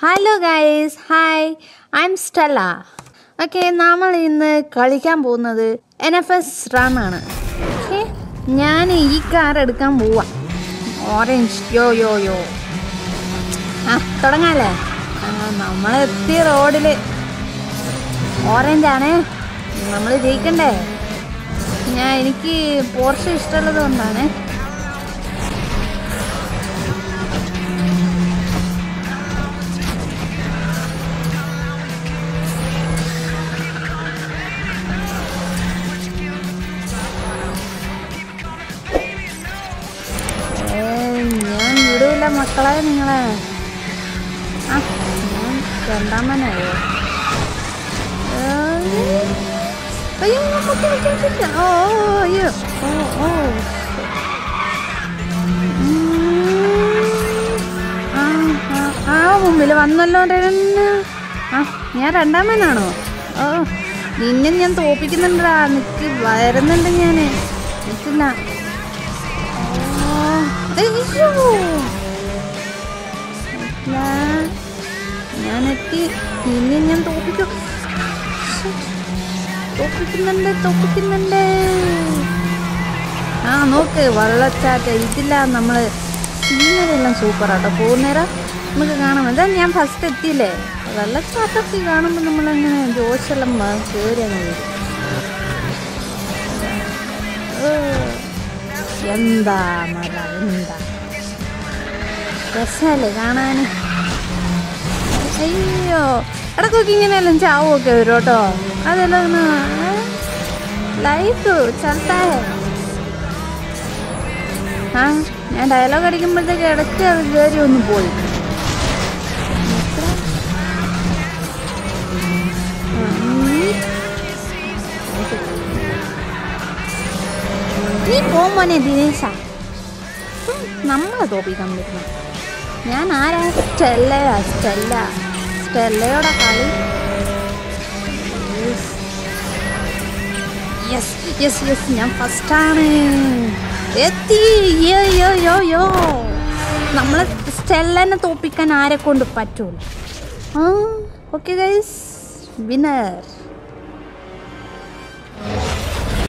Hello guys hi I am Stella okay നമ്മൾ ഇന്ന് കളിക്കാൻ പോകുന്നത് എൻ എഫ് എസ് റൺ ആണ് ഓക്കെ ഞാൻ ഈ കാർ എടുക്കാൻ പോവാ ഓറഞ്ച് യോ യോ യോ ആ തുടങ്ങാല്ലേ നമ്മൾ എത്തിയ റോഡിൽ ഓറഞ്ച് ആണ് നമ്മൾ ജയിക്കണ്ടേ ഞാൻ എനിക്ക് പോർഷ ഇഷ്ടമുള്ളത് കൊണ്ടാണ് ഏയ്, ഞാൻ വിടൂല മക്കളെ നിങ്ങളെ ആ ഞാൻ രണ്ടാമനായോ ഏയ്. അയ്യോ കുത്തി, കുത്തി, കുത്തി. ഓ ഓ, അയ്യോ ഓ ഓ ഉം. ആ, ആ, ആ മുമ്പിൽ വന്നല്ലോ രണ്ടെണ്ണം. ആ ഞാൻ രണ്ടാമനാണോ ഓ നിന്നെ ഞാൻ തോപ്പിക്കുന്നുണ്ടാ നിക്ക് വരുന്നുണ്ട് ഞാൻ നിൽക്കില്ല അയ്യോ ഇല്ല. ഞാൻ എത്തി നിന്നെ ഞാൻ തോപ്പിക്കും തോപ്പിക്കുന്നുണ്ട് തോപ്പിക്കുന്നുണ്ട് ആ നോക്ക് വെള്ളച്ചാട്ട ഇതില്ല നമ്മൾ സീനറി എല്ലാം സൂപ്പറാട്ടോ പോകുന്നേരം നമുക്ക് കാണാം അതാ ഞാൻ ഫസ്റ്റ് എത്തിയില്ലേ വെള്ളച്ചാട്ടത്തിൽ കാണുമ്പോൾ നമ്മളങ്ങനെ ജോഷെല്ലാം കയറി അങ്ങ് വരും ഓ, എന്താ മല എന്താ രസമല്ലേ കാണാൻ അയ്യോ ഇടക്കൊക്കെ ഇങ്ങനെയെല്ലാം ചാവുമൊക്കെ വരും കേട്ടോ അതെല്ലാം ഒന്ന് ലൈഫ് ചത്തായ ആ ഞാൻ ഡയലോഗ് അടിക്കുമ്പോഴത്തേക്ക് ഇടയ്ക്ക് അത് കയറി ഒന്ന് പോയി ആ, നീ- നീ പോകുമ്പോനെ ദിനേശ നമ്മളെ തോപ്പിക്കാൻ പറ്റുന്നു ഞാൻ ആരാ സ്റ്റെല്ലയാ സ്റ്റെല്ല സ്റ്റെല്ലയോടെ കളി യെസ് യെസ് യെസ് ഞാൻ ഫസ്റ്റാണ് എത്തി യോ യോ യോ യോ നമ്മളെ സ്റ്റെല്ലനെ തോപ്പിക്കാൻ ആരെ കൊണ്ട് പറ്റൂല ആ ഓക്കെ ഗൈസ് വിന്നർ